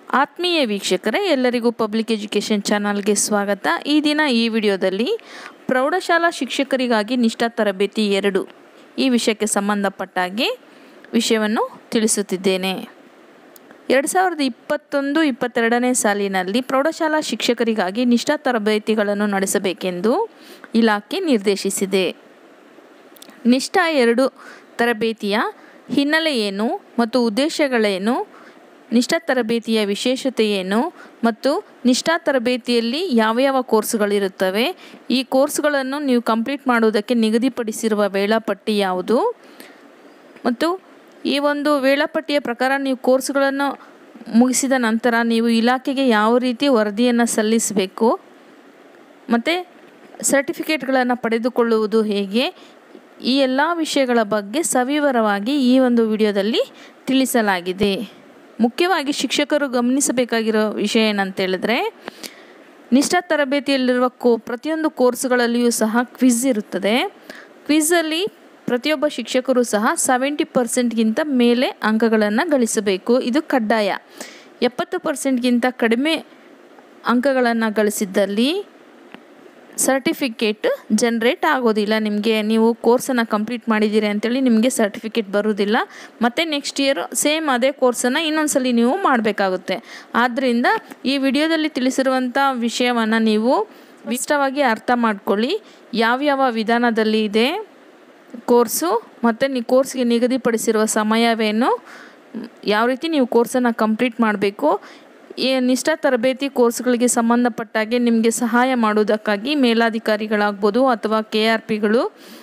ಆತ್ಮೀಯ ವೀಕ್ಷಕರೇ ಎಲ್ಲರಿಗೂ ಪಬ್ಲಿಕ್ ಎಜುಕೇಷನ್ ಚಾನಲ್ಗೆ ಸ್ವಾಗತ ಈ ದಿನ ಈ ವಿಡಿಯೋದಲ್ಲಿ ಪ್ರೌಢಶಾಲಾ ಶಿಕ್ಷಕರಿಗಾಗಿ ನಿಷ್ಠಾ ತರಬೇತಿ ಎರಡು ಈ ವಿಷಯಕ್ಕೆ ಸಂಬಂಧಪಟ್ಟ ಹಾಗೆ ವಿಷಯವನ್ನು ತಿಳಿಸುತ್ತಿದ್ದೇನೆ ಎರಡು ಸಾವಿರದ ಇಪ್ಪತ್ತೊಂದು ಇಪ್ಪತ್ತೆರಡನೇ ಸಾಲಿನಲ್ಲಿ ಪ್ರೌಢಶಾಲಾ ಶಿಕ್ಷಕರಿಗಾಗಿ ನಿಷ್ಠಾ ತರಬೇತಿಗಳನ್ನು ನಡೆಸಬೇಕೆಂದು ಇಲಾಖೆ ನಿರ್ದೇಶಿಸಿದೆ ನಿಷ್ಠಾ ಎರಡು ತರಬೇತಿಯ ಹಿನ್ನೆಲೆ ಏನು ಮತ್ತು ಉದ್ದೇಶಗಳೇನು ನಿಷ್ಠಾ ತರಬೇತಿಯ ವಿಶೇಷತೆ ಏನು ಮತ್ತು ನಿಷ್ಠಾ ತರಬೇತಿಯಲ್ಲಿ ಯಾವ ಯಾವ ಕೋರ್ಸ್ಗಳಿರುತ್ತವೆ ಈ ಕೋರ್ಸ್ಗಳನ್ನು ನೀವು ಕಂಪ್ಲೀಟ್ ಮಾಡುವುದಕ್ಕೆ ನಿಗದಿಪಡಿಸಿರುವ ವೇಳಾಪಟ್ಟಿ ಯಾವುದು ಮತ್ತು ಈ ಒಂದು ವೇಳಾಪಟ್ಟಿಯ ಪ್ರಕಾರ ನೀವು ಕೋರ್ಸ್ಗಳನ್ನು ಮುಗಿಸಿದ ನಂತರ ನೀವು ಇಲಾಖೆಗೆ ಯಾವ ರೀತಿ ವರದಿಯನ್ನು ಸಲ್ಲಿಸಬೇಕು ಮತ್ತು ಸರ್ಟಿಫಿಕೇಟ್ಗಳನ್ನು ಪಡೆದುಕೊಳ್ಳುವುದು ಹೇಗೆ ಈ ಎಲ್ಲ ವಿಷಯಗಳ ಬಗ್ಗೆ ಸವಿವರವಾಗಿ ಈ ಒಂದು ವಿಡಿಯೋದಲ್ಲಿ ತಿಳಿಸಲಾಗಿದೆ ಮುಖ್ಯವಾಗಿ ಶಿಕ್ಷಕರು ಗಮನಿಸಬೇಕಾಗಿರೋ ವಿಷಯ ಏನಂತೇಳಿದ್ರೆ ನಿಷ್ಠಾ ತರಬೇತಿಯಲ್ಲಿರುವ ಕೋ ಪ್ರತಿಯೊಂದು ಕೋರ್ಸ್ಗಳಲ್ಲಿಯೂ ಸಹ ಕ್ವಿಝ್ ಇರುತ್ತದೆ ಕ್ವಿಝಲ್ಲಿ ಪ್ರತಿಯೊಬ್ಬ ಶಿಕ್ಷಕರು ಸಹ ಸೆವೆಂಟಿ ಪರ್ಸೆಂಟ್ಗಿಂತ ಮೇಲೆ ಅಂಕಗಳನ್ನು ಗಳಿಸಬೇಕು ಇದು ಕಡ್ಡಾಯ ಎಪ್ಪತ್ತು ಪರ್ಸೆಂಟ್ಗಿಂತ ಕಡಿಮೆ ಅಂಕಗಳನ್ನು ಗಳಿಸಿದ್ದಲ್ಲಿ ಸರ್ಟಿಫಿಕೇಟ್ ಜನ್ರೇಟ್ ಆಗೋದಿಲ್ಲ ನಿಮಗೆ ನೀವು ಕೋರ್ಸನ್ನು ಕಂಪ್ಲೀಟ್ ಮಾಡಿದ್ದೀರಿ ಅಂತೇಳಿ ನಿಮಗೆ ಸರ್ಟಿಫಿಕೇಟ್ ಬರೋದಿಲ್ಲ ಮತ್ತು ನೆಕ್ಸ್ಟ್ ಇಯರ್ ಸೇಮ್ ಅದೇ ಕೋರ್ಸನ್ನು ಇನ್ನೊಂದ್ಸಲಿ ನೀವು ಮಾಡಬೇಕಾಗುತ್ತೆ ಆದ್ದರಿಂದ ಈ ವಿಡಿಯೋದಲ್ಲಿ ತಿಳಿಸಿರುವಂಥ ವಿಷಯವನ್ನು ನೀವು ವಿಸ್ತವಾಗಿ ಅರ್ಥ ಮಾಡ್ಕೊಳ್ಳಿ ಯಾವ್ಯಾವ ವಿಧಾನದಲ್ಲಿ ಇದೆ ಕೋರ್ಸು ಮತ್ತು ನೀವು ಕೋರ್ಸ್ಗೆ ನಿಗದಿಪಡಿಸಿರುವ ಸಮಯವೇನು ಯಾವ ರೀತಿ ನೀವು ಕೋರ್ಸನ್ನು ಕಂಪ್ಲೀಟ್ ಮಾಡಬೇಕು ಈ ನಿಷ್ಠಾ ತರಬೇತಿ ಕೋರ್ಸ್ಗಳಿಗೆ ಸಂಬಂಧಪಟ್ಟಾಗೆ ನಿಮಗೆ ಸಹಾಯ ಮಾಡುವುದಕ್ಕಾಗಿ ಮೇಲಾಧಿಕಾರಿಗಳಾಗ್ಬೋದು ಅಥವಾ ಕೆ ಆರ್ ಪಿಗಳು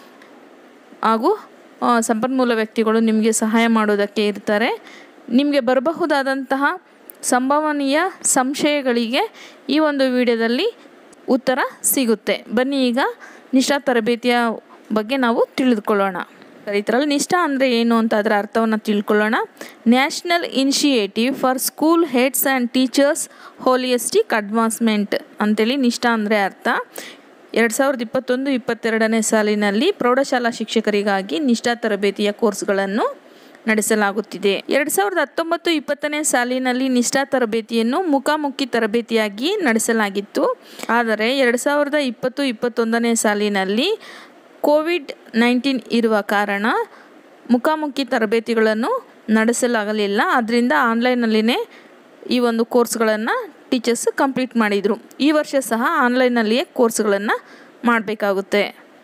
ಹಾಗೂ ಸಂಪನ್ಮೂಲ ವ್ಯಕ್ತಿಗಳು ನಿಮಗೆ ಸಹಾಯ ಮಾಡೋದಕ್ಕೆ ಇರ್ತಾರೆ ನಿಮಗೆ ಬರಬಹುದಾದಂತಹ ಸಂಭವನೀಯ ಸಂಶಯಗಳಿಗೆ ಈ ಒಂದು ವಿಡಿಯೋದಲ್ಲಿ ಉತ್ತರ ಸಿಗುತ್ತೆ ಬನ್ನಿ ಈಗ ನಿಷ್ಠಾ ತರಬೇತಿಯ ಬಗ್ಗೆ ನಾವು ತಿಳಿದುಕೊಳ್ಳೋಣ ಇದರಲ್ಲಿ ನಿಷ್ಠಾ ಅಂದರೆ ಏನು ಅಂತ ಅದರ ಅರ್ಥವನ್ನು ತಿಳ್ಕೊಳ್ಳೋಣ national initiative for school heads and teachers holistic advancement ಅಂತೇಳಿ ನಿಷ್ಠಾ ಅಂದರೆ ಅರ್ಥ ಎರಡು ಸಾವಿರದ ಇಪ್ಪತ್ತೊಂದು ಇಪ್ಪತ್ತೆರಡನೇ ಸಾಲಿನಲ್ಲಿ ಪ್ರೌಢಶಾಲಾ ಶಿಕ್ಷಕರಿಗಾಗಿ ನಿಷ್ಠಾ ತರಬೇತಿಯ ಕೋರ್ಸ್ಗಳನ್ನು ನಡೆಸಲಾಗುತ್ತಿದೆ ಎರಡು ಸಾವಿರದ ಹತ್ತೊಂಬತ್ತು ಇಪ್ಪತ್ತನೇ ಸಾಲಿನಲ್ಲಿ ನಿಷ್ಠಾ ತರಬೇತಿಯನ್ನು ಮುಖಾಮುಖಿ ತರಬೇತಿಯಾಗಿ ನಡೆಸಲಾಗಿತ್ತು ಆದರೆ ಎರಡು ಸಾವಿರದ ಇಪ್ಪತ್ತು ಇಪ್ಪತ್ತೊಂದನೇ ಸಾಲಿನಲ್ಲಿ ಕೋವಿಡ್ ನೈನ್ಟೀನ್ ಇರುವ ಕಾರಣ ಮುಖಾಮುಖಿ ತರಬೇತಿಗಳನ್ನು ನಡೆಸಲಾಗಲಿಲ್ಲ ಅದರಿಂದ ಆನ್ಲೈನಲ್ಲಿನೇ ಈ ಒಂದು ಕೋರ್ಸ್ಗಳನ್ನು ಟೀಚರ್ಸ್ ಕಂಪ್ಲೀಟ್ ಮಾಡಿದರು ಈ ವರ್ಷ ಸಹ ಆನ್ಲೈನಲ್ಲಿಯೇ ಕೋರ್ಸ್ಗಳನ್ನು ಮಾಡಬೇಕಾಗುತ್ತೆ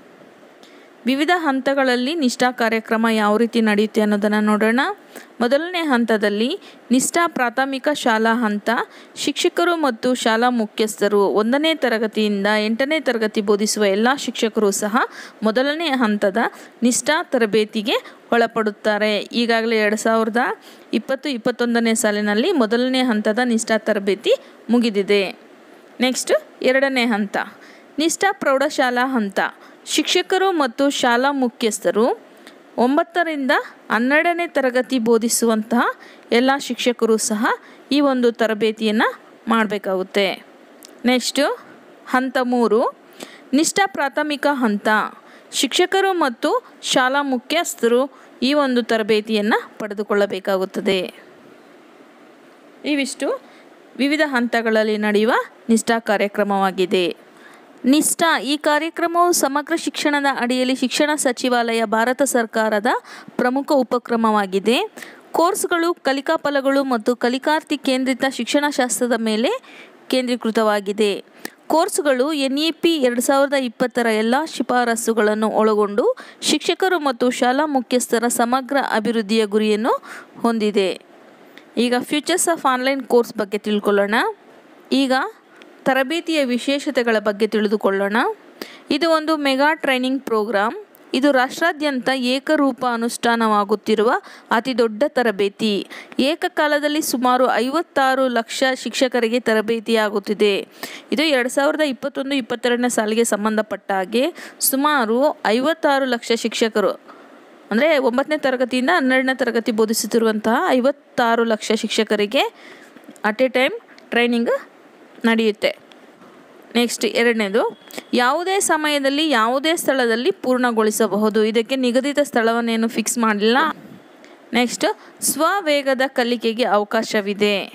ವಿವಿಧ ಹಂತಗಳಲ್ಲಿ ನಿಷ್ಠಾ ಕಾರ್ಯಕ್ರಮ ಯಾವ ರೀತಿ ನಡೆಯುತ್ತೆ ಅನ್ನೋದನ್ನು ನೋಡೋಣ ಮೊದಲನೇ ಹಂತದಲ್ಲಿ ನಿಷ್ಠಾ ಪ್ರಾಥಮಿಕ ಶಾಲಾ ಹಂತ ಶಿಕ್ಷಕರು ಮತ್ತು ಶಾಲಾ ಮುಖ್ಯಸ್ಥರು ಒಂದನೇ ತರಗತಿಯಿಂದ ಎಂಟನೇ ತರಗತಿ ಬೋಧಿಸುವ ಎಲ್ಲ ಶಿಕ್ಷಕರು ಸಹ ಮೊದಲನೇ ಹಂತದ ನಿಷ್ಠಾ ತರಬೇತಿಗೆ ಒಳಪಡುತ್ತಾರೆ ಈಗಾಗಲೇ ಎರಡು ಸಾವಿರದ ಇಪ್ಪತ್ತು ಇಪ್ಪತ್ತೊಂದನೇ ಸಾಲಿನಲ್ಲಿ ಮೊದಲನೇ ಹಂತದ ನಿಷ್ಠಾ ತರಬೇತಿ ಮುಗಿದಿದೆ ನೆಕ್ಸ್ಟ್ ಎರಡನೇ ಹಂತ ನಿಷ್ಠಾ ಪ್ರೌಢಶಾಲಾ ಹಂತ ಶಿಕ್ಷಕರು ಮತ್ತು ಶಾಲಾ ಮುಖ್ಯಸ್ಥರು ಒಂಬತ್ತರಿಂದ ಹನ್ನೆರಡನೇ ತರಗತಿ ಬೋಧಿಸುವಂತಹ ಎಲ್ಲ ಶಿಕ್ಷಕರು ಸಹ ಈ ಒಂದು ತರಬೇತಿಯನ್ನು ಮಾಡಬೇಕಾಗುತ್ತೆ ನೆಕ್ಸ್ಟು ಹಂತ ಮೂರು ನಿಷ್ಠಾ ಪ್ರಾಥಮಿಕ ಹಂತ ಶಿಕ್ಷಕರು ಮತ್ತು ಶಾಲಾ ಮುಖ್ಯಸ್ಥರು ಈ ಒಂದು ತರಬೇತಿಯನ್ನು ಪಡೆದುಕೊಳ್ಳಬೇಕಾಗುತ್ತದೆ ಇವಿಷ್ಟು ವಿವಿಧ ಹಂತಗಳಲ್ಲಿ ನಡೆಯುವ ನಿಷ್ಠಾ ಕಾರ್ಯಕ್ರಮವಾಗಿದೆ ನಿಷ್ಠಾ ಈ ಕಾರ್ಯಕ್ರಮವು ಸಮಗ್ರ ಶಿಕ್ಷಣದ ಅಡಿಯಲ್ಲಿ ಶಿಕ್ಷಣ ಸಚಿವಾಲಯ ಭಾರತ ಸರ್ಕಾರದ ಪ್ರಮುಖ ಉಪಕ್ರಮವಾಗಿದೆ ಕೋರ್ಸ್ಗಳು ಕಲಿಕಾ ಫಲಗಳು ಮತ್ತು ಕಲಿಕಾರ್ಥಿ ಕೇಂದ್ರಿತ ಶಿಕ್ಷಣಶಾಸ್ತ್ರದ ಮೇಲೆ ಕೇಂದ್ರೀಕೃತವಾಗಿದೆ ಕೋರ್ಸ್ಗಳು ಎನ್ ಇ ಪಿ ಎರಡು ಸಾವಿರದ ಇಪ್ಪತ್ತರ ಎಲ್ಲ ಶಿಫಾರಸುಗಳನ್ನು ಒಳಗೊಂಡು ಶಿಕ್ಷಕರು ಮತ್ತು ಶಾಲಾ ಮುಖ್ಯಸ್ಥರ ಸಮಗ್ರ ಅಭಿವೃದ್ಧಿಯ ಗುರಿಯನ್ನು ಹೊಂದಿದೆ ಈಗ ಫ್ಯೂಚರ್ಸ್ ಆಫ್ ಆನ್ಲೈನ್ ಕೋರ್ಸ್ ಬಗ್ಗೆ ತಿಳ್ಕೊಳ್ಳೋಣ ಈಗ ತರಬೇತಿಯ ವಿಶೇಷತೆಗಳ ಬಗ್ಗೆ ತಿಳಿದುಕೊಳ್ಳೋಣ ಇದು ಒಂದು ಮೆಗಾ ಟ್ರೈನಿಂಗ್ ಪ್ರೋಗ್ರಾಮ್ ಇದು ರಾಷ್ಟ್ರಾದ್ಯಂತ ಏಕರೂಪ ಅನುಷ್ಠಾನವಾಗುತ್ತಿರುವ ಅತಿ ದೊಡ್ಡ ತರಬೇತಿ ಏಕಕಾಲದಲ್ಲಿ ಸುಮಾರು ಐವತ್ತಾರು ಲಕ್ಷ ಶಿಕ್ಷಕರಿಗೆ ತರಬೇತಿಯಾಗುತ್ತಿದೆ ಇದು ಎರಡು ಸಾವಿರದ ಇಪ್ಪತ್ತೊಂದು ಇಪ್ಪತ್ತೆರಡನೇ ಸಾಲಿಗೆ ಸಂಬಂಧಪಟ್ಟ ಹಾಗೆ ಸುಮಾರು ಐವತ್ತಾರು ಲಕ್ಷ ಶಿಕ್ಷಕರು ಅಂದರೆ ಒಂಬತ್ತನೇ ತರಗತಿಯಿಂದ ಹನ್ನೆರಡನೇ ತರಗತಿ ಬೋಧಿಸುತ್ತಿರುವಂತಹ ಐವತ್ತಾರು ಲಕ್ಷ ಶಿಕ್ಷಕರಿಗೆ ಅಟ್ ಎ ಟೈಮ್ ಟ್ರೈನಿಂಗ್ ನಡೆಯುತ್ತೆ ನೆಕ್ಸ್ಟ್ ಎರಡನೇದು ಯಾವುದೇ ಸಮಯದಲ್ಲಿ ಯಾವುದೇ ಸ್ಥಳದಲ್ಲಿ ಪೂರ್ಣಗೊಳಿಸಬಹುದು ಇದಕ್ಕೆ ನಿಗದಿತ ಸ್ಥಳವನ್ನೇನು ಫಿಕ್ಸ್ ಮಾಡಲಿಲ್ಲ ನೆಕ್ಸ್ಟ್ ಸ್ವವೇಗದ ಕಲಿಕೆಗೆ ಅವಕಾಶವಿದೆ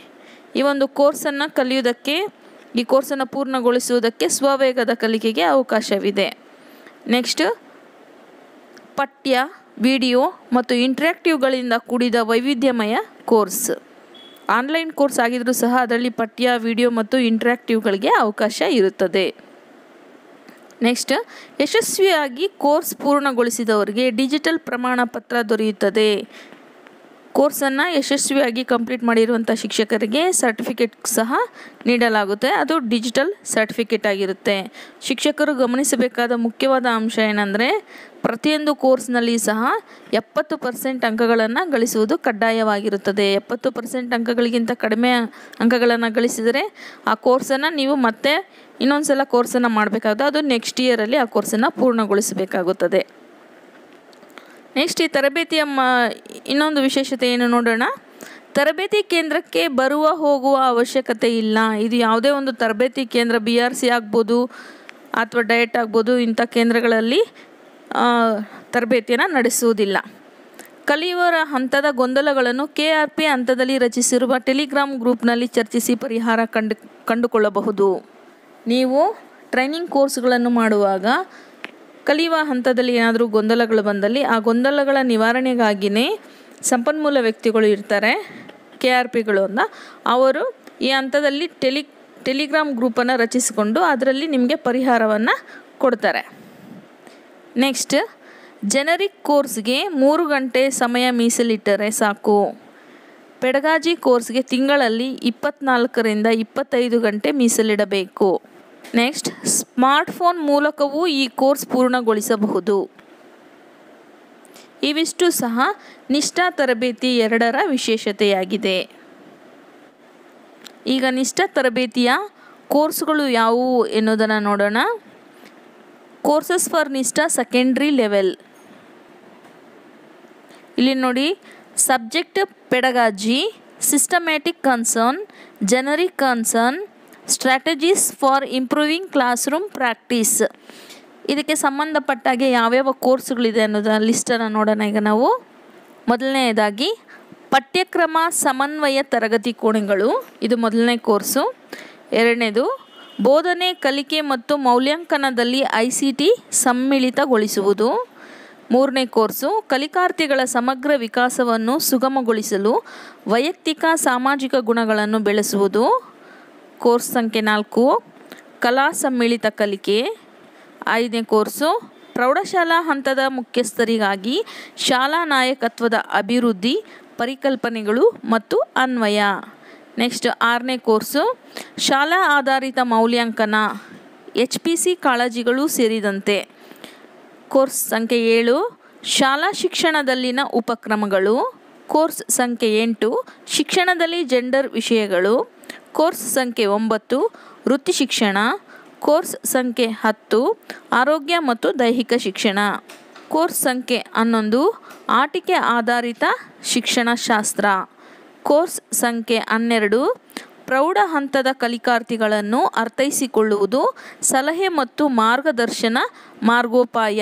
ಈ ಒಂದು ಕೋರ್ಸನ್ನು ಕಲಿಯುವುದಕ್ಕೆ ಈ ಕೋರ್ಸನ್ನು ಪೂರ್ಣಗೊಳಿಸುವುದಕ್ಕೆ ಸ್ವವೇಗದ ಕಲಿಕೆಗೆ ಅವಕಾಶವಿದೆ ನೆಕ್ಸ್ಟ್ ಪಠ್ಯ ವಿಡಿಯೋ ಮತ್ತು ಇಂಟ್ರ್ಯಾಕ್ಟಿವ್ಗಳಿಂದ ಕೂಡಿದ ವೈವಿಧ್ಯಮಯ ಕೋರ್ಸ್ ಆನ್ಲೈನ್ ಕೋರ್ಸ್ ಆಗಿದ್ದರೂ ಸಹ ಅದರಲ್ಲಿ ಪಠ್ಯ ವಿಡಿಯೋ ಮತ್ತು ಇಂಟ್ರ್ಯಾಕ್ಟಿವ್ಗಳಿಗೆ ಅವಕಾಶ ಇರುತ್ತದೆ ನೆಕ್ಸ್ಟ್ ಯಶಸ್ವಿಯಾಗಿ ಕೋರ್ಸ್ ಪೂರ್ಣಗೊಳಿಸಿದವರಿಗೆ ಡಿಜಿಟಲ್ ಪ್ರಮಾಣ ಪತ್ರ ದೊರೆಯುತ್ತದೆ ಕೋರ್ಸನ್ನು ಯಶಸ್ವಿಯಾಗಿ ಕಂಪ್ಲೀಟ್ ಮಾಡಿರುವಂಥ ಶಿಕ್ಷಕರಿಗೆ ಸರ್ಟಿಫಿಕೇಟ್ ಸಹ ನೀಡಲಾಗುತ್ತೆ ಅದು ಡಿಜಿಟಲ್ ಸರ್ಟಿಫಿಕೇಟ್ ಆಗಿರುತ್ತೆ ಶಿಕ್ಷಕರು ಗಮನಿಸಬೇಕಾದ ಮುಖ್ಯವಾದ ಅಂಶ ಏನಂದರೆ ಪ್ರತಿಯೊಂದು ಕೋರ್ಸ್ನಲ್ಲಿ ಸಹ ಎಪ್ಪತ್ತು ಪರ್ಸೆಂಟ್ ಅಂಕಗಳನ್ನು ಗಳಿಸುವುದು ಕಡ್ಡಾಯವಾಗಿರುತ್ತದೆ ಎಪ್ಪತ್ತು ಪರ್ಸೆಂಟ್ ಅಂಕಗಳಿಗಿಂತ ಕಡಿಮೆ ಅಂಕಗಳನ್ನು ಗಳಿಸಿದರೆ ಆ ಕೋರ್ಸನ್ನು ನೀವು ಮತ್ತೆ ಇನ್ನೊಂದು ಸಲ ಕೋರ್ಸನ್ನು ಮಾಡಬೇಕಾಗುತ್ತೆ ಅದು ನೆಕ್ಸ್ಟ್ ಇಯರಲ್ಲಿ ಆ ಕೋರ್ಸನ್ನು ಪೂರ್ಣಗೊಳಿಸಬೇಕಾಗುತ್ತದೆ ನೆಕ್ಸ್ಟ್ ಈ ತರಬೇತಿಯ ಮ ಇನ್ನೊಂದು ವಿಶೇಷತೆ ಏನು ನೋಡೋಣ ತರಬೇತಿ ಕೇಂದ್ರಕ್ಕೆ ಬರುವ ಹೋಗುವ ಅವಶ್ಯಕತೆ ಇಲ್ಲ ಇದು ಯಾವುದೇ ಒಂದು ತರಬೇತಿ ಕೇಂದ್ರ ಬಿ ಆರ್ ಸಿ ಆಗ್ಬೋದು ಅಥವಾ ಡಯಟ್ ಆಗ್ಬೋದು ಇಂಥ ಕೇಂದ್ರಗಳಲ್ಲಿ ತರಬೇತಿಯನ್ನು ನಡೆಸುವುದಿಲ್ಲ ಕಲಿಯುವರ ಹಂತದ ಗೊಂದಲಗಳನ್ನು ಕೆ ಆರ್ ಪಿ ಹಂತದಲ್ಲಿ ರಚಿಸಿರುವ ಟೆಲಿಗ್ರಾಮ್ ಗ್ರೂಪ್ನಲ್ಲಿ ಚರ್ಚಿಸಿ ಪರಿಹಾರ ಕಂಡು ಕಂಡುಕೊಳ್ಳಬಹುದು ನೀವು ಟ್ರೈನಿಂಗ್ ಕೋರ್ಸ್ಗಳನ್ನು ಮಾಡುವಾಗ ಕಲಿಯುವ ಹಂತದಲ್ಲಿ ಏನಾದರೂ ಗೊಂದಲಗಳು ಬಂದಲ್ಲಿ ಆ ಗೊಂದಲಗಳ ನಿವಾರಣೆಗಾಗಿಯೇ ಸಂಪನ್ಮೂಲ ವ್ಯಕ್ತಿಗಳು ಇರ್ತಾರೆ ಕೆ ಆರ್ ಪಿಗಳು ಅಂತ ಅವರು ಈ ಹಂತದಲ್ಲಿ ಟೆಲಿ ಟೆಲಿಗ್ರಾಮ್ ಗ್ರೂಪನ್ನು ರಚಿಸಿಕೊಂಡು ಅದರಲ್ಲಿ ನಿಮಗೆ ಪರಿಹಾರವನ್ನು ಕೊಡ್ತಾರೆ ನೆಕ್ಸ್ಟ್ ಜನರಿಕ್ ಕೋರ್ಸ್ಗೆ ಮೂರು ಗಂಟೆ ಸಮಯ ಮೀಸಲಿಟ್ಟರೆ ಸಾಕು ಪೆಡಗಾಜಿ ಕೋರ್ಸ್ಗೆ ತಿಂಗಳಲ್ಲಿ ಇಪ್ಪತ್ನಾಲ್ಕರಿಂದ ಇಪ್ಪತ್ತೈದು ಗಂಟೆ ಮೀಸಲಿಡಬೇಕು ನೆಕ್ಸ್ಟ್ ಸ್ಮಾರ್ಟ್ಫೋನ್ ಮೂಲಕವೂ ಈ ಕೋರ್ಸ್ ಪೂರ್ಣಗೊಳಿಸಬಹುದು ಇವಿಷ್ಟು ಸಹ ನಿಷ್ಠಾ ತರಬೇತಿ ಎರಡರ ವಿಶೇಷತೆಯಾಗಿದೆ ಈಗ ನಿಷ್ಠಾ ತರಬೇತಿಯ ಕೋರ್ಸ್ಗಳು ಯಾವುವು ಎನ್ನುವುದನ್ನು ನೋಡೋಣ courses for NISHTHA secondary level ಇಲ್ಲಿ ನೋಡಿ subject pedagogy systematic concern generic concern strategies for improving class room practice ಇದಕ್ಕೆ ಸಂಬಂಧಪಟ್ಟಾಗೆ ಯಾವ್ಯಾವ ಕೋರ್ಸ್ಗಳಿದೆ ಅನ್ನೋದ ಲಿಸ್ಟನ್ನು ನೋಡೋಣ ಈಗ ನಾವು ಮೊದಲನೆಯದಾಗಿ ಪಠ್ಯಕ್ರಮ ಸಮನ್ವಯ ತರಗತಿ ಕೋಣೆಗಳು ಇದು ಮೊದಲನೇ ಕೋರ್ಸು ಎರಡನೇದು ಬೋಧನೆ ಕಲಿಕೆ ಮತ್ತು ಮೌಲ್ಯಾಂಕನದಲ್ಲಿ ಐ ಸಿ ಟಿ ಸಮ್ಮಿಳಿತಗೊಳಿಸುವುದು ಮೂರನೇ ಕೋರ್ಸು ಕಲಿಕಾರ್ಥಿಗಳ ಸಮಗ್ರ ವಿಕಾಸವನ್ನು ಸುಗಮಗೊಳಿಸಲು ವೈಯಕ್ತಿಕ ಸಾಮಾಜಿಕ ಗುಣಗಳನ್ನು ಬೆಳೆಸುವುದು ಕೋರ್ಸ್ ಸಂಖ್ಯೆ ನಾಲ್ಕು ಕಲಾ ಸಮ್ಮಿಳಿತ ಕಲಿಕೆ ಐದನೇ ಕೋರ್ಸು ಪ್ರೌಢಶಾಲಾ ಹಂತದ ಮುಖ್ಯಸ್ಥರಿಗಾಗಿ ಶಾಲಾ ನಾಯಕತ್ವದ ಅಭಿವೃದ್ಧಿ ಪರಿಕಲ್ಪನೆಗಳು ಮತ್ತು ಅನ್ವಯ ನೆಕ್ಸ್ಟ್ ಆರನೇ ಕೋರ್ಸು ಶಾಲಾ ಆಧಾರಿತ ಮೌಲ್ಯಾಂಕನ ಎಚ್ ಪಿ ಸಿ ಕಾಳಜಿಗಳು ಸೇರಿದಂತೆ ಕೋರ್ಸ್ ಸಂಖ್ಯೆ ಏಳು ಶಾಲಾ ಶಿಕ್ಷಣದಲ್ಲಿನ ಉಪಕ್ರಮಗಳು ಕೋರ್ಸ್ ಸಂಖ್ಯೆ ಎಂಟು ಶಿಕ್ಷಣದಲ್ಲಿ ಜೆಂಡರ್ ವಿಷಯಗಳು ಕೋರ್ಸ್ ಸಂಖ್ಯೆ ಒಂಬತ್ತು ವೃತ್ತಿ ಶಿಕ್ಷಣ ಕೋರ್ಸ್ ಸಂಖ್ಯೆ ಹತ್ತು ಆರೋಗ್ಯ ಮತ್ತು ದೈಹಿಕ ಶಿಕ್ಷಣ ಕೋರ್ಸ್ ಸಂಖ್ಯೆ ಹನ್ನೊಂದು ಆಟಿಕೆ ಆಧಾರಿತ ಶಿಕ್ಷಣಶಾಸ್ತ್ರ ಕೋರ್ಸ್ ಸಂಖ್ಯೆ ಹನ್ನೆರಡು ಪ್ರೌಢ ಹಂತದ ಕಲಿಕಾರ್ಥಿಗಳನ್ನು ಅರ್ಥೈಸಿಕೊಳ್ಳುವುದು ಸಲಹೆ ಮತ್ತು ಮಾರ್ಗದರ್ಶನ ಮಾರ್ಗೋಪಾಯ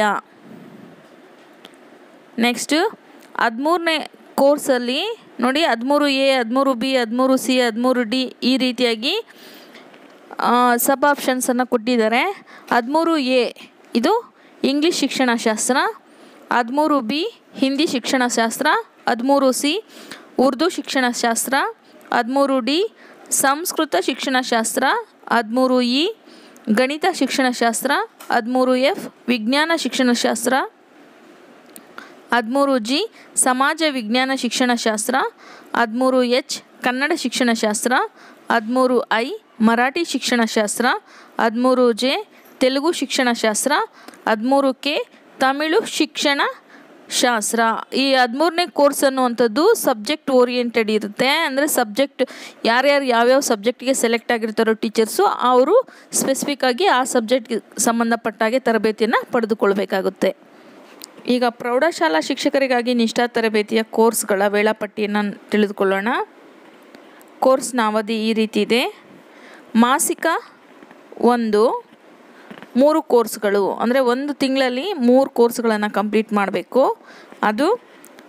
ನೆಕ್ಸ್ಟ್ ಹದಿಮೂರನೇ ಕೋರ್ಸಲ್ಲಿ ನೋಡಿ ಹದಿಮೂರು ಎ ಹದಿಮೂರು ಬಿ ಹದಿಮೂರು ಸಿ ಹದಿಮೂರು ಡಿ ಈ ರೀತಿಯಾಗಿ ಸಬ್ ಆಪ್ಷನ್ಸನ್ನು ಕೊಟ್ಟಿದ್ದಾರೆ ಹದಿಮೂರು ಎ ಇದು ಇಂಗ್ಲೀಷ್ ಶಿಕ್ಷಣಶಾಸ್ತ್ರ ಹದಿಮೂರು ಬಿ ಹಿಂದಿ ಶಿಕ್ಷಣಶಾಸ್ತ್ರ ಹದಿಮೂರು ಸಿ ಉರ್ದು ಶಿಕ್ಷಣಶಾಸ್ತ್ರ ಹದಿಮೂರು ಡಿ ಸಂಸ್ಕೃತ ಶಿಕ್ಷಣಶಾಸ್ತ್ರ ಹದಿಮೂರು ಇ ಗಣಿತ ಶಿಕ್ಷಣಶಾಸ್ತ್ರ ಹದಿಮೂರು ಎಫ್ ವಿಜ್ಞಾನ ಶಿಕ್ಷಣಶಾಸ್ತ್ರ ಹದಿಮೂರು ಜಿ ಸಮಾಜ ವಿಜ್ಞಾನ ಶಿಕ್ಷಣಶಾಸ್ತ್ರ ಹದಿಮೂರು ಎಚ್ ಕನ್ನಡ ಶಿಕ್ಷಣಶಾಸ್ತ್ರ ಹದಿಮೂರು ಐ ಮರಾಠಿ ಶಿಕ್ಷಣಶಾಸ್ತ್ರ ಹದಿಮೂರು ಜೆ ತೆಲುಗು ಶಿಕ್ಷಣಶಾಸ್ತ್ರ ಹದಿಮೂರು ಕೆ ತಮಿಳು ಶಿಕ್ಷಣ ಶಾಸ್ತ್ರ ಈ ಹದಿಮೂರನೇ ಕೋರ್ಸ್ ಅನ್ನುವಂಥದ್ದು ಸಬ್ಜೆಕ್ಟ್ ಓರಿಯೆಂಟೆಡ್ ಇರುತ್ತೆ ಅಂದರೆ ಸಬ್ಜೆಕ್ಟ್ ಯಾರ್ಯಾರು ಯಾವ್ಯಾವ ಸಬ್ಜೆಕ್ಟ್ಗೆ ಸೆಲೆಕ್ಟ್ ಆಗಿರ್ತಾರೋ ಟೀಚರ್ಸು ಅವರು ಸ್ಪೆಸಿಫಿಕ್ಕಾಗಿ ಆ ಸಬ್ಜೆಕ್ಟ್ಗೆ ಸಂಬಂಧಪಟ್ಟಾಗೆ ತರಬೇತಿಯನ್ನು ಪಡೆದುಕೊಳ್ಬೇಕಾಗುತ್ತೆ ಈಗ ಪ್ರೌಢಶಾಲಾ ಶಿಕ್ಷಕರಿಗಾಗಿ ನಿಷ್ಠಾ ತರಬೇತಿಯ ಕೋರ್ಸ್ಗಳ ವೇಳಾಪಟ್ಟಿಯನ್ನು ತಿಳಿದುಕೊಳ್ಳೋಣ ಕೋರ್ಸ್ನ ಅವಧಿ ಈ ರೀತಿ ಇದೆ ಮಾಸಿಕ ಒಂದು ಮೂರು ಕೋರ್ಸ್ಗಳು ಅಂದರೆ ಒಂದು ತಿಂಗಳಲ್ಲಿ ಮೂರು ಕೋರ್ಸ್ಗಳನ್ನು ಕಂಪ್ಲೀಟ್ ಮಾಡಬೇಕು ಅದು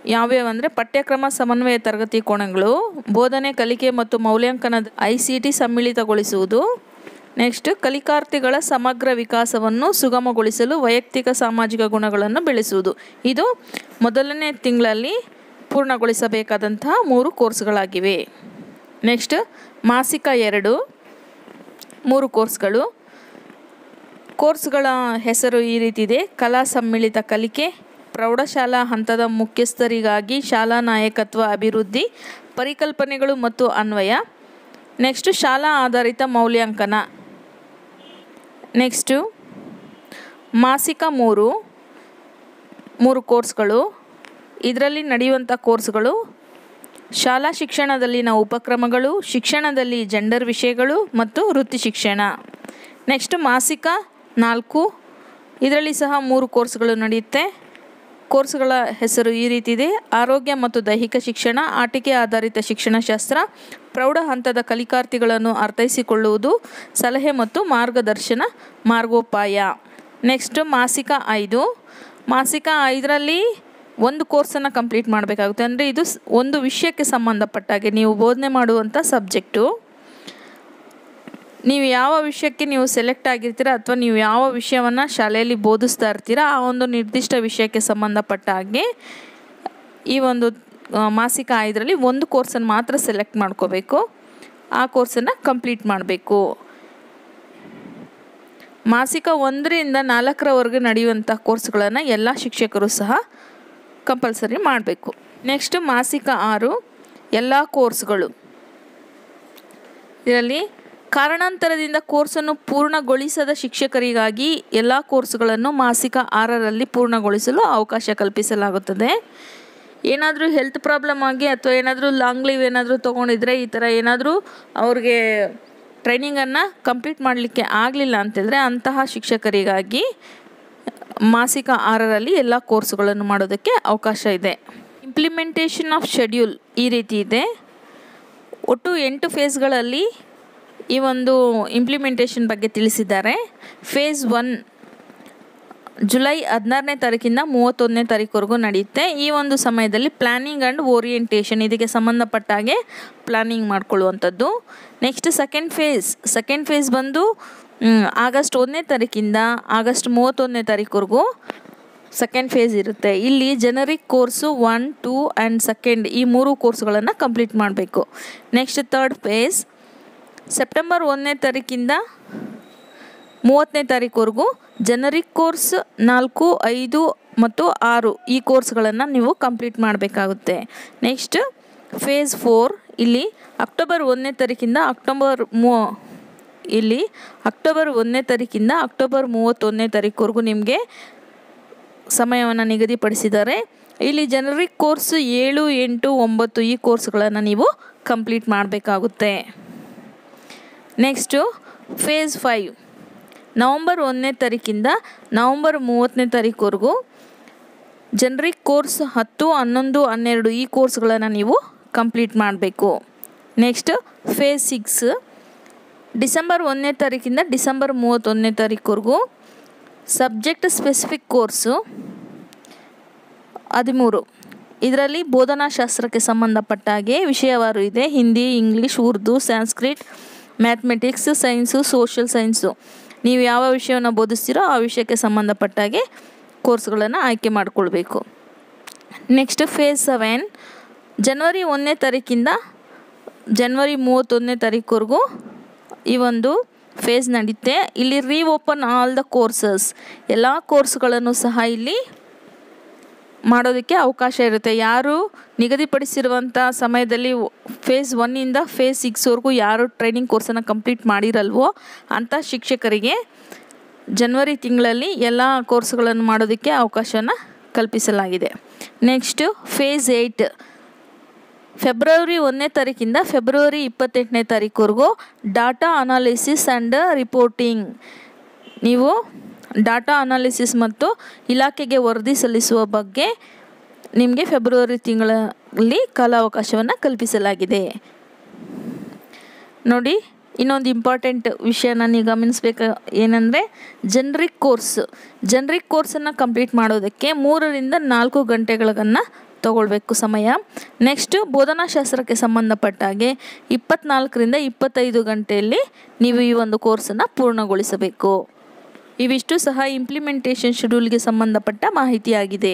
ಯಾವ್ಯಾವ ಅಂದರೆ ಪಠ್ಯಕ್ರಮ ಸಮನ್ವಯ ತರಗತಿ ಕೋಣಗಳು ಬೋಧನೆ ಕಲಿಕೆ ಮತ್ತು ಮೌಲ್ಯಾಂಕನದ ಐ ಸಿ ಟಿ ಸಮ್ಮಿಳಿತಗೊಳಿಸುವುದು ನೆಕ್ಸ್ಟ್ ಕಲಿಕಾರ್ಥಿಗಳ ಸಮಗ್ರ ವಿಕಾಸವನ್ನು ಸುಗಮಗೊಳಿಸಲು ವೈಯಕ್ತಿಕ ಸಾಮಾಜಿಕ ಗುಣಗಳನ್ನು ಬೆಳೆಸುವುದು ಇದು ಮೊದಲನೇ ತಿಂಗಳಲ್ಲಿ ಪೂರ್ಣಗೊಳಿಸಬೇಕಾದಂತಹ ಮೂರು ಕೋರ್ಸ್ಗಳಾಗಿವೆ ನೆಕ್ಸ್ಟ್ ಮಾಸಿಕ ಎರಡು ಮೂರು ಕೋರ್ಸ್ಗಳು ಕೋರ್ಸ್ಗಳ ಹೆಸರು ಈ ರೀತಿ ಇದೆ ಕಲಾ ಸಮ್ಮಿಳಿತ ಕಲಿಕೆ ಪ್ರೌಢಶಾಲಾ ಹಂತದ ಮುಖ್ಯಸ್ಥರಿಗಾಗಿ ಶಾಲಾ ನಾಯಕತ್ವ ಅಭಿವೃದ್ಧಿ ಪರಿಕಲ್ಪನೆಗಳು ಮತ್ತು ಅನ್ವಯ ನೆಕ್ಸ್ಟ್ ಶಾಲಾ ಆಧಾರಿತ ಮೌಲ್ಯಾಂಕನ ನೆಕ್ಸ್ಟು ಮಾಸಿಕ ಮೂರು ಮೂರು ಕೋರ್ಸ್ಗಳು ಇದರಲ್ಲಿ ನಡೆಯುವಂಥ ಕೋರ್ಸ್ಗಳು ಶಾಲಾ ಶಿಕ್ಷಣದಲ್ಲಿನ ಉಪಕ್ರಮಗಳು ಶಿಕ್ಷಣದಲ್ಲಿ ಜೆಂಡರ್ ವಿಷಯಗಳು ಮತ್ತು ವೃತ್ತಿ ಶಿಕ್ಷಣ ನೆಕ್ಸ್ಟ್ ಮಾಸಿಕ ನಾಲ್ಕು ಇದರಲ್ಲಿ ಸಹ ಮೂರು ಕೋರ್ಸ್ಗಳು ನಡೆಯುತ್ತೆ ಕೋರ್ಸ್ಗಳ ಹೆಸರು ಈ ರೀತಿ ಇದೆ ಆರೋಗ್ಯ ಮತ್ತು ದೈಹಿಕ ಶಿಕ್ಷಣ ಆಟಿಕೆ ಆಧಾರಿತ ಶಿಕ್ಷಣಶಾಸ್ತ್ರ ಪ್ರೌಢ ಹಂತದ ಕಲಿಕಾರ್ಥಿಗಳನ್ನು ಅರ್ಥೈಸಿಕೊಳ್ಳುವುದು ಸಲಹೆ ಮತ್ತು ಮಾರ್ಗದರ್ಶನ ಮಾರ್ಗೋಪಾಯ ನೆಕ್ಸ್ಟ್ ಮಾಸಿಕ ಐದು ಮಾಸಿಕ ಐದರಲ್ಲಿ ಒಂದು ಕೋರ್ಸನ್ನು ಕಂಪ್ಲೀಟ್ ಮಾಡಬೇಕಾಗುತ್ತೆ ಅಂದರೆ ಇದು ಸ್- ಒಂದು ವಿಷಯಕ್ಕೆ ಸಂಬಂಧಪಟ್ಟಾಗೆ ನೀವು ಬೋಧನೆ ಮಾಡುವಂಥ ಸಬ್ಜೆಕ್ಟು ನೀವು ಯಾವ ವಿಷಯಕ್ಕೆ ನೀವು ಸೆಲೆಕ್ಟ್ ಆಗಿರ್ತೀರ ಅಥವಾ ನೀವು ಯಾವ ವಿಷಯವನ್ನು ಶಾಲೆಯಲ್ಲಿ ಬೋಧಿಸ್ತಾ ಇರ್ತೀರ ಆ ಒಂದು ನಿರ್ದಿಷ್ಟ ವಿಷಯಕ್ಕೆ ಸಂಬಂಧಪಟ್ಟ ಹಾಗೆ ಈ ಒಂದು ಆ, ಮಾಸಿಕ ಐದರಲ್ಲಿ ಒಂದು ಕೋರ್ಸನ್ನು ಮಾತ್ರ ಸೆಲೆಕ್ಟ್ ಮಾಡ್ಕೋಬೇಕು ಆ ಕೋರ್ಸನ್ನು ಕಂಪ್ಲೀಟ್ ಮಾಡಬೇಕು ಮಾಸಿಕ ಒಂದರಿಂದ ನಾಲ್ಕರವರೆಗೆ ನಡೆಯುವಂಥ ಕೋರ್ಸ್ಗಳನ್ನು ಎಲ್ಲ ಶಿಕ್ಷಕರು ಸಹ ಕಂಪಲ್ಸರಿ ಮಾಡಬೇಕು ನೆಕ್ಸ್ಟ್ ಮಾಸಿಕ ಆರು ಎಲ್ಲ ಕೋರ್ಸ್ಗಳು ಇದರಲ್ಲಿ ಕಾರಣಾಂತರದಿಂದ ಕೋರ್ಸನ್ನು ಪೂರ್ಣಗೊಳಿಸದ ಶಿಕ್ಷಕರಿಗಾಗಿ ಎಲ್ಲ ಕೋರ್ಸ್ಗಳನ್ನು ಮಾಸಿಕ ಆರರಲ್ಲಿ ಪೂರ್ಣಗೊಳಿಸಲು ಅವಕಾಶ ಕಲ್ಪಿಸಲಾಗುತ್ತದೆ ಏನಾದರೂ ಹೆಲ್ತ್ ಪ್ರಾಬ್ಲಮ್ ಆಗಿ ಅಥವಾ ಏನಾದರೂ ಲಾಂಗ್ ಲೀವ್ ಏನಾದರೂ ತೊಗೊಂಡಿದ್ರೆ ಈ ಥರ ಏನಾದರೂ ಅವ್ರಿಗೆ ಟ್ರೈನಿಂಗನ್ನು ಕಂಪ್ಲೀಟ್ ಮಾಡಲಿಕ್ಕೆ ಆಗಲಿಲ್ಲ ಅಂತಂದರೆ ಅಂತಹ ಶಿಕ್ಷಕರಿಗಾಗಿ ಮಾಸಿಕ ಆರರಲ್ಲಿ ಎಲ್ಲ ಕೋರ್ಸ್ಗಳನ್ನು ಮಾಡೋದಕ್ಕೆ ಅವಕಾಶ ಇದೆ ಇಂಪ್ಲಿಮೆಂಟೇಷನ್ ಆಫ್ ಶೆಡ್ಯೂಲ್ ಈ ರೀತಿ ಇದೆ ಒಟ್ಟು ಎಂಟು ಫೇಸ್ಗಳಲ್ಲಿ ಈ ಒಂದು ಇಂಪ್ಲಿಮೆಂಟೇಷನ್ ಬಗ್ಗೆ ತಿಳಿಸಿದ್ದಾರೆ ಫೇಸ್ ಒನ್ ಜುಲೈ ಹದಿನಾರನೇ ತಾರೀಕಿಂದ ಮೂವತ್ತೊಂದನೇ ತಾರೀಕುವರೆಗೂ ನಡೆಯುತ್ತೆ ಈ ಒಂದು ಸಮಯದಲ್ಲಿ ಪ್ಲ್ಯಾನಿಂಗ್ ಆ್ಯಂಡ್ ಓರಿಯೆಂಟೇಷನ್ ಇದಕ್ಕೆ ಸಂಬಂಧಪಟ್ಟ ಹಾಗೆ ಪ್ಲ್ಯಾನಿಂಗ್ ಮಾಡ್ಕೊಳ್ಳುವಂಥದ್ದು next second phase second phase ಬಂದು ಮ್, ಆಗಸ್ಟ್ ಒಂದನೇ ತಾರೀಕಿಂದ ಆಗಸ್ಟ್ ಮೂವತ್ತೊಂದನೇ ತಾರೀಕುವರೆಗೂ ಸೆಕೆಂಡ್ ಫೇಸ್ ಇರುತ್ತೆ ಇಲ್ಲಿ generic course one two and second ಈ ಮೂರು ಕೋರ್ಸ್ಗಳನ್ನು ಕಂಪ್ಲೀಟ್ ಮಾಡಬೇಕು ನೆಕ್ಸ್ಟ್ ತರ್ಡ್ ಫೇಸ್ ಸೆಪ್ಟೆಂಬರ್ ಒಂದನೇ ತಾರೀಕಿಂದ ಮೂವತ್ತನೇ ತಾರೀಕುವರೆಗೂ ಜನರಿಕ್ ಕೋರ್ಸ್ ನಾಲ್ಕು ಐದು ಮತ್ತು ಆರು ಈ ಕೋರ್ಸ್ಗಳನ್ನು ನೀವು ಕಂಪ್ಲೀಟ್ ಮಾಡಬೇಕಾಗುತ್ತೆ ನೆಕ್ಸ್ಟ್ ಫೇಸ್ ಫೋರ್ ಇಲ್ಲಿ ಅಕ್ಟೋಬರ್ ಒಂದನೇ ತಾರೀಕಿಂದ ಅಕ್ಟೋಬರ್ ಮೂ ಇಲ್ಲಿ ಅಕ್ಟೋಬರ್ ಒಂದನೇ ತಾರೀಕಿಂದ ಅಕ್ಟೋಬರ್ ಮೂವತ್ತೊಂದನೇ ತಾರೀಕುವರೆಗೂ ನಿಮಗೆ ಸಮಯವನ್ನು ನಿಗದಿಪಡಿಸಿದ್ದಾರೆ ಇಲ್ಲಿ ಜನರಿಕ್ ಕೋರ್ಸ್ ಏಳು ಎಂಟು ಒಂಬತ್ತು ಈ ಕೋರ್ಸ್ಗಳನ್ನು ನೀವು ಕಂಪ್ಲೀಟ್ ಮಾಡಬೇಕಾಗುತ್ತೆ ನೆಕ್ಸ್ಟು ಫೇಸ್ ಫೈವ್ ನವಂಬರ್ ಒಂದನೇ ತಾರೀಕಿಂದ ನವಂಬರ್ ಮೂವತ್ತನೇ ತಾರೀಕುವರೆಗೂ ಜನರಿಕ್ ಕೋರ್ಸ್ ಹತ್ತು ಹನ್ನೊಂದು ಹನ್ನೆರಡು ಈ ಕೋರ್ಸ್ಗಳನ್ನು ನೀವು ಕಂಪ್ಲೀಟ್ ಮಾಡಬೇಕು ನೆಕ್ಸ್ಟ್ ಫೇಸ್ ಸಿಕ್ಸ್ ಡಿಸೆಂಬರ್ ಒಂದನೇ ತಾರೀಕಿಂದ ಡಿಸೆಂಬರ್ ಮೂವತ್ತೊಂದನೇ ತಾರೀಕುವರೆಗೂ ಸಬ್ಜೆಕ್ಟ್ ಸ್ಪೆಸಿಫಿಕ್ ಕೋರ್ಸು ಹದಿಮೂರು ಇದರಲ್ಲಿ ಬೋಧನಾಶಾಸ್ತ್ರಕ್ಕೆ ಸಂಬಂಧಪಟ್ಟ ಹಾಗೆ ವಿಷಯವಾರು ಇದೆ Hindi English Urdu Sanskrit mathematics science social science ನೀವು ಯಾವ ವಿಷಯವನ್ನು ಬೋಧಿಸ್ತೀರೋ ಆ ವಿಷಯಕ್ಕೆ ಸಂಬಂಧಪಟ್ಟ ಹಾಗೆ ಕೋರ್ಸ್ಗಳನ್ನು ಆಯ್ಕೆ ಮಾಡಿಕೊಳ್ಬೇಕು ನೆಕ್ಸ್ಟ್ ಫೇಸ್ ಸೆವೆನ್ ಜನವರಿ ಒಂದನೇ ತಾರೀಕಿಂದ ಜನವರಿ ಮೂವತ್ತೊಂದನೇ ತಾರೀಕುವರೆಗೂ ಈ ಒಂದು ಫೇಸ್ ನಡೆಯುತ್ತೆ ಇಲ್ಲಿ ರೀ ಓಪನ್ ಆಲ್ ದ ಕೋರ್ಸಸ್ ಎಲ್ಲ ಕೋರ್ಸ್ಗಳನ್ನು ಸಹ ಇಲ್ಲಿ ಮಾಡೋದಕ್ಕೆ ಅವಕಾಶ ಇರುತ್ತೆ ಯಾರು ನಿಗದಿಪಡಿಸಿರುವಂಥ ಸಮಯದಲ್ಲಿ ಫೇಸ್ ಒನ್ನಿಂದ ಫೇಸ್ ಸಿಕ್ಸ್ವರೆಗೂ ಯಾರು ಟ್ರೈನಿಂಗ್ ಕೋರ್ಸನ್ನು ಕಂಪ್ಲೀಟ್ ಮಾಡಿರಲ್ವೋ ಅಂಥ ಶಿಕ್ಷಕರಿಗೆ ಜನವರಿ ತಿಂಗಳಲ್ಲಿ ಎಲ್ಲ ಕೋರ್ಸ್ಗಳನ್ನು ಮಾಡೋದಕ್ಕೆ ಅವಕಾಶನ ಕಲ್ಪಿಸಲಾಗಿದೆ ನೆಕ್ಸ್ಟು ಫೇಸ್ ಏಯ್ಟ್ ಫೆಬ್ರವರಿ ಒಂದನೇ ತಾರೀಕಿಂದ ಫೆಬ್ರವರಿ ಇಪ್ಪತ್ತೆಂಟನೇ ತಾರೀಕುವರೆಗೂ ಡಾಟಾ ಅನಾಲಿಸಿಸ್ ಆ್ಯಂಡ್ ರಿಪೋರ್ಟಿಂಗ್ ನೀವು ಡಾಟಾ ಅನಾಲಿಸಿಸ್ ಮತ್ತು ಇಲಾಖೆಗೆ ವರದಿ ಸಲ್ಲಿಸುವ ಬಗ್ಗೆ ನಿಮಗೆ ಫೆಬ್ರವರಿ ತಿಂಗಳಲ್ಲಿ ಕಾಲಾವಕಾಶವನ್ನು ಕಲ್ಪಿಸಲಾಗಿದೆ ನೋಡಿ ಇನ್ನೊಂದು ಇಂಪಾರ್ಟೆಂಟ್ ವಿಷಯನ ನೀವು ಗಮನಿಸಬೇಕು ಏನಂದರೆ ಜನ್ರಿಕ್ ಕೋರ್ಸ್ ಜನ್ರಿಕ್ ಕೋರ್ಸನ್ನು ಕಂಪ್ಲೀಟ್ ಮಾಡೋದಕ್ಕೆ ಮೂರರಿಂದ ನಾಲ್ಕು ಗಂಟೆಗಳನ್ನು ತಗೊಳ್ಬೇಕು ಸಮಯ ನೆಕ್ಸ್ಟು ಬೋಧನಾಶಾಸ್ತ್ರಕ್ಕೆ ಸಂಬಂಧಪಟ್ಟ ಹಾಗೆ ಇಪ್ಪತ್ನಾಲ್ಕರಿಂದ ಇಪ್ಪತ್ತೈದು ಗಂಟೆಯಲ್ಲಿ ನೀವು ಈ ಒಂದು ಕೋರ್ಸನ್ನು ಪೂರ್ಣಗೊಳಿಸಬೇಕು ಇವಿಷ್ಟು ಸಹ ಇಂಪ್ಲಿಮೆಂಟೇಷನ್ ಶೆಡ್ಯೂಲ್ಗೆ ಸಂಬಂಧಪಟ್ಟ ಮಾಹಿತಿಯಾಗಿದೆ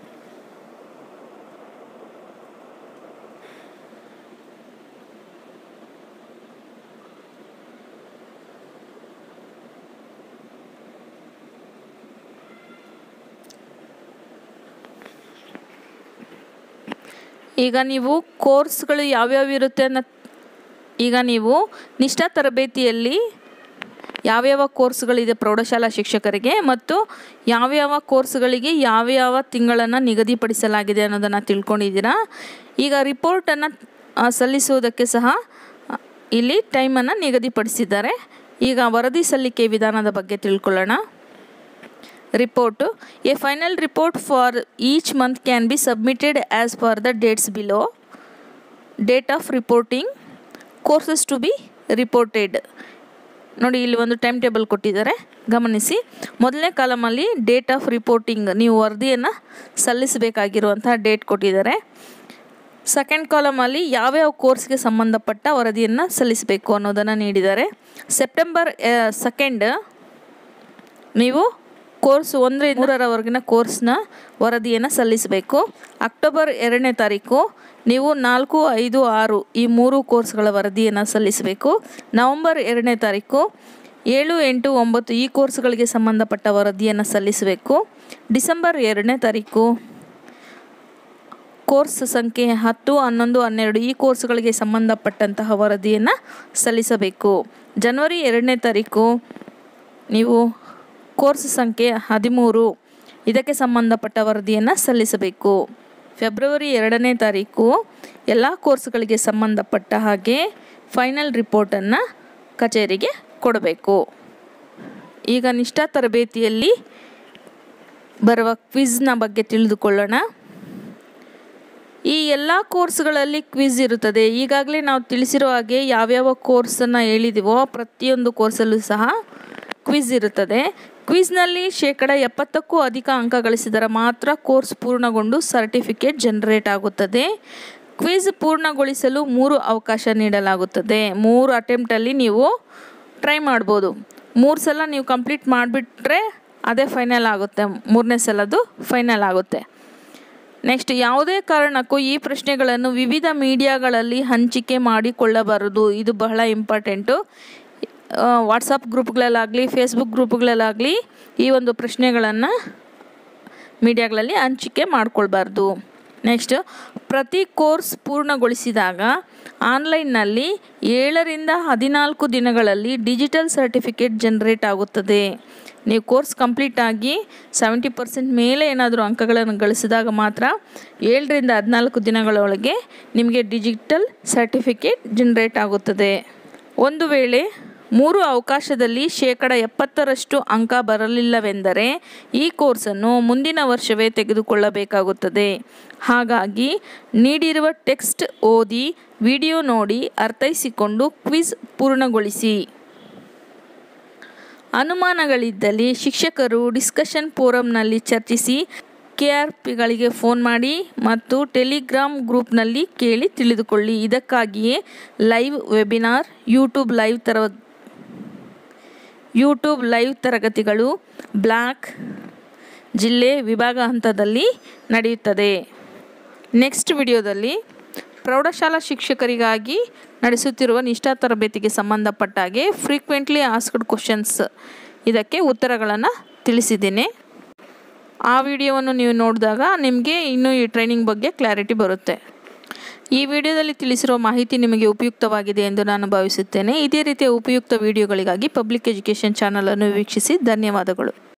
ಈಗ ನೀವು ಕೋರ್ಸ್ಗಳು ಯಾವ್ಯಾವ ಇರುತ್ತೆ ಅನ್ನೋ ಈಗ ನೀವು ನಿಷ್ಠಾ ತರಬೇತಿಯಲ್ಲಿ ಯಾವ್ಯಾವ ಕೋರ್ಸ್ಗಳಿದೆ ಪ್ರೌಢಶಾಲಾ ಶಿಕ್ಷಕರಿಗೆ ಮತ್ತು ಯಾವ್ಯಾವ ಕೋರ್ಸ್ಗಳಿಗೆ ಯಾವ್ಯಾವ ತಿಂಗಳನ್ನು ನಿಗದಿಪಡಿಸಲಾಗಿದೆ ಅನ್ನೋದನ್ನು ತಿಳ್ಕೊಂಡಿದ್ದೀರಾ ಈಗ ರಿಪೋರ್ಟನ್ನು ಸಲ್ಲಿಸುವುದಕ್ಕೆ ಸಹ ಇಲ್ಲಿ ಟೈಮನ್ನು ನಿಗದಿಪಡಿಸಿದ್ದಾರೆ ಈಗ ವರದಿ ಸಲ್ಲಿಕೆ ವಿಧಾನದ ಬಗ್ಗೆ ತಿಳ್ಕೊಳ್ಳೋಣ report a final report for each month can be submitted as per the dates below date of reporting courses to be reported ನೋಡಿ ಇಲ್ಲಿ ಒಂದು ಟೈಮ್ ಟೇಬಲ್ ಕೊಟ್ಟಿದ್ದಾರೆ ಗಮನಿಸಿ ಮೊದಲನೇ ಕಾಲಮಲ್ಲಿ ಡೇಟ್ ಆಫ್ ರಿಪೋರ್ಟಿಂಗ್ ನೀವು ವರದಿಯನ್ನು ಸಲ್ಲಿಸಬೇಕಾಗಿರುವಂತಹ ಡೇಟ್ ಕೊಟ್ಟಿದ್ದಾರೆ ಸೆಕೆಂಡ್ ಕಾಲಮಲ್ಲಿ ಯಾವ್ಯಾವ ಕೋರ್ಸ್ಗೆ ಸಂಬಂಧಪಟ್ಟ ವರದಿಯನ್ನು ಸಲ್ಲಿಸಬೇಕು ಅನ್ನೋದನ್ನು ನೀಡಿದ್ದಾರೆ ಸೆಪ್ಟೆಂಬರ್ ಸೆಕೆಂಡ್ ನೀವು ಕೋರ್ಸ್ ಒಂದರಿಂದ ಮೂರರವರೆಗಿನ ಕೋರ್ಸ್ನ ವರದಿಯನ್ನು ಸಲ್ಲಿಸಬೇಕು ಅಕ್ಟೋಬರ್ ಎರಡನೇ ತಾರೀಕು ನೀವು ನಾಲ್ಕು ಐದು ಆರು ಈ ಮೂರು ಕೋರ್ಸ್ಗಳ ವರದಿಯನ್ನು ಸಲ್ಲಿಸಬೇಕು ನವಂಬರ್ ಎರಡನೇ ತಾರೀಕು ಏಳು ಎಂಟು ಒಂಬತ್ತು ಈ ಕೋರ್ಸ್ಗಳಿಗೆ ಸಂಬಂಧಪಟ್ಟ ವರದಿಯನ್ನು ಸಲ್ಲಿಸಬೇಕು ಡಿಸೆಂಬರ್ ಎರಡನೇ ತಾರೀಕು ಕೋರ್ಸ್ ಸಂಖ್ಯೆ ಹತ್ತು ಹನ್ನೊಂದು ಹನ್ನೆರಡು ಈ ಕೋರ್ಸ್ಗಳಿಗೆ ಸಂಬಂಧಪಟ್ಟಂತಹ ವರದಿಯನ್ನು ಸಲ್ಲಿಸಬೇಕು ಜನವರಿ ಎರಡನೇ ತಾರೀಕು ನೀವು ಕೋರ್ಸ್ ಸಂಖ್ಯೆ ಹದಿಮೂರು ಇದಕ್ಕೆ ಸಂಬಂಧಪಟ್ಟ ವರದಿಯನ್ನು ಸಲ್ಲಿಸಬೇಕು ಫೆಬ್ರವರಿ ಎರಡನೇ ತಾರೀಕು ಎಲ್ಲ ಕೋರ್ಸ್ಗಳಿಗೆ ಸಂಬಂಧಪಟ್ಟ ಹಾಗೆ ಫೈನಲ್ ರಿಪೋರ್ಟನ್ನು ಕಚೇರಿಗೆ ಕೊಡಬೇಕು ಈಗ ನಿಷ್ಠಾ ತರಬೇತಿಯಲ್ಲಿ ಬರುವ ಕ್ವಿಜ್ನ ಬಗ್ಗೆ ತಿಳಿದುಕೊಳ್ಳೋಣ ಈ ಎಲ್ಲ ಕೋರ್ಸ್ಗಳಲ್ಲಿ ಕ್ವಿಜ್ ಇರುತ್ತದೆ ಈಗಾಗಲೇ ನಾವು ತಿಳಿಸಿರೋ ಹಾಗೆ ಯಾವ್ಯಾವ ಕೋರ್ಸನ್ನು ಹೇಳಿದೀವೋ ಪ್ರತಿಯೊಂದು ಕೋರ್ಸಲ್ಲೂ ಸಹ ಕ್ವಿಜ್ ಇರುತ್ತದೆ ಕ್ವಿಜ್ನಲ್ಲಿ ಶೇಕಡ ಎಪ್ಪತ್ತಕ್ಕೂ ಅಧಿಕ ಅಂಕ ಗಳಿಸಿದರೆ ಮಾತ್ರ ಕೋರ್ಸ್ ಪೂರ್ಣಗೊಂಡು ಸರ್ಟಿಫಿಕೇಟ್ ಜನರೇಟ್ ಆಗುತ್ತದೆ ಕ್ವಿಜ್ ಪೂರ್ಣಗೊಳಿಸಲು ಮೂರು ಅವಕಾಶ ನೀಡಲಾಗುತ್ತದೆ ಮೂರು ಅಟೆಂಪ್ಟಲ್ಲಿ ನೀವು ಟ್ರೈ ಮಾಡ್ಬೋದು ಮೂರು ಸಲ ನೀವು ಕಂಪ್ಲೀಟ್ ಮಾಡಿಬಿಟ್ರೆ ಅದೇ ಫೈನಲ್ ಆಗುತ್ತೆ ಮೂರನೇ ಸಲದ್ದು ಫೈನಲ್ ಆಗುತ್ತೆ ನೆಕ್ಸ್ಟ್ ಯಾವುದೇ ಕಾರಣಕ್ಕೂ ಈ ಪ್ರಶ್ನೆಗಳನ್ನು ವಿವಿಧ ಮೀಡಿಯಾಗಳಲ್ಲಿ ಹಂಚಿಕೆ ಮಾಡಿಕೊಳ್ಳಬಾರದು ಇದು ಬಹಳ ಇಂಪಾರ್ಟೆಂಟು ವಾಟ್ಸಪ್ ಗ್ರೂಪ್ಗಳಲ್ಲಾಗಲಿ ಫೇಸ್ಬುಕ್ ಗ್ರೂಪ್ಗಳಲ್ಲಾಗಲಿ ಈ ಒಂದು ಪ್ರಶ್ನೆಗಳನ್ನು ಮೀಡಿಯಾಗಳಲ್ಲಿ ಹಂಚಿಕೆ ಮಾಡಿಕೊಳ್ಬಾರ್ದು ನೆಕ್ಸ್ಟ್ ಪ್ರತಿ ಕೋರ್ಸ್ ಪೂರ್ಣಗೊಳಿಸಿದಾಗ ಆನ್ಲೈನ್ನಲ್ಲಿ ಏಳರಿಂದ ಹದಿನಾಲ್ಕು ದಿನಗಳಲ್ಲಿ ಡಿಜಿಟಲ್ ಸರ್ಟಿಫಿಕೇಟ್ ಜನರೇಟ್ ಆಗುತ್ತದೆ ನೀವು ಕೋರ್ಸ್ ಕಂಪ್ಲೀಟ್ ಆಗಿ ಸೆವೆಂಟಿ ಪರ್ಸೆಂಟ್ ಮೇಲೆ ಏನಾದರೂ ಅಂಕಗಳನ್ನು ಗಳಿಸಿದಾಗ ಮಾತ್ರ ಏಳರಿಂದ ಹದಿನಾಲ್ಕು ದಿನಗಳೊಳಗೆ ನಿಮಗೆ ಡಿಜಿಟಲ್ ಸರ್ಟಿಫಿಕೇಟ್ ಜನರೇಟ್ ಆಗುತ್ತದೆ ಒಂದು ವೇಳೆ ಮೂರು ಅವಕಾಶದಲ್ಲಿ ಶೇಕಡ ಎಪ್ಪತ್ತರಷ್ಟು ಅಂಕ ಬರಲಿಲ್ಲವೆಂದರೆ ಈ ಕೋರ್ಸನ್ನು ಮುಂದಿನ ವರ್ಷವೇ ತೆಗೆದುಕೊಳ್ಳಬೇಕಾಗುತ್ತದೆ ಹಾಗಾಗಿ ನೀಡಿರುವ ಟೆಕ್ಸ್ಟ್ ಓದಿ ವಿಡಿಯೋ ನೋಡಿ ಅರ್ಥೈಸಿಕೊಂಡು ಕ್ವಿಜ್ ಪೂರ್ಣಗೊಳಿಸಿ ಅನುಮಾನಗಳಿದ್ದಲ್ಲಿ ಶಿಕ್ಷಕರು ಡಿಸ್ಕಷನ್ ಫೋರಂನಲ್ಲಿ ಚರ್ಚಿಸಿ ಕೆ ಆರ್ ಪಿಗಳಿಗೆ ಫೋನ್ ಮಾಡಿ ಮತ್ತು ಟೆಲಿಗ್ರಾಮ್ ಗ್ರೂಪ್ನಲ್ಲಿ ಕೇಳಿ ತಿಳಿದುಕೊಳ್ಳಿ ಇದಕ್ಕಾಗಿಯೇ ಲೈವ್ ವೆಬಿನಾರ್ ಯೂಟ್ಯೂಬ್ ಲೈವ್ ತರ ಯೂಟ್ಯೂಬ್ ಲೈವ್ ತರಗತಿಗಳು ಬ್ಲಾಕ್ ಜಿಲ್ಲೆ ವಿಭಾಗ ಹಂತದಲ್ಲಿ ನಡೆಯುತ್ತದೆ ನೆಕ್ಸ್ಟ್ ವಿಡಿಯೋದಲ್ಲಿ ಪ್ರೌಢಶಾಲಾ ಶಿಕ್ಷಕರಿಗಾಗಿ ನಡೆಸುತ್ತಿರುವ ನಿಷ್ಠಾ ತರಬೇತಿಗೆ ಸಂಬಂಧಪಟ್ಟ ಹಾಗೆ ಫ್ರೀಕ್ವೆಂಟ್ಲಿ ಆಸ್ಕ್ಡ್ ಕ್ವಶನ್ಸ್ ಇದಕ್ಕೆ ಉತ್ತರಗಳನ್ನು ತಿಳಿಸಿದ್ದೇನೆ ಆ ವಿಡಿಯೋವನ್ನು ನೀವು ನೋಡಿದಾಗ ನಿಮಗೆ ಇನ್ನೂ ಈ ಟ್ರೈನಿಂಗ್ ಬಗ್ಗೆ ಕ್ಲಾರಿಟಿ ಬರುತ್ತೆ ಈ ವಿಡಿಯೋದಲ್ಲಿ ತಿಳಿಸಿರುವ ಮಾಹಿತಿ ನಿಮಗೆ ಉಪಯುಕ್ತವಾಗಿದೆ ಎಂದು ನಾನು ಭಾವಿಸುತ್ತೇನೆ ಇದೇ ರೀತಿಯ ಉಪಯುಕ್ತ ವಿಡಿಯೋಗಳಿಗಾಗಿ ಪಬ್ಲಿಕ್ ಎಜುಕೇಷನ್ ಚಾನಲನ್ನು ವೀಕ್ಷಿಸಿ ಧನ್ಯವಾದಗಳು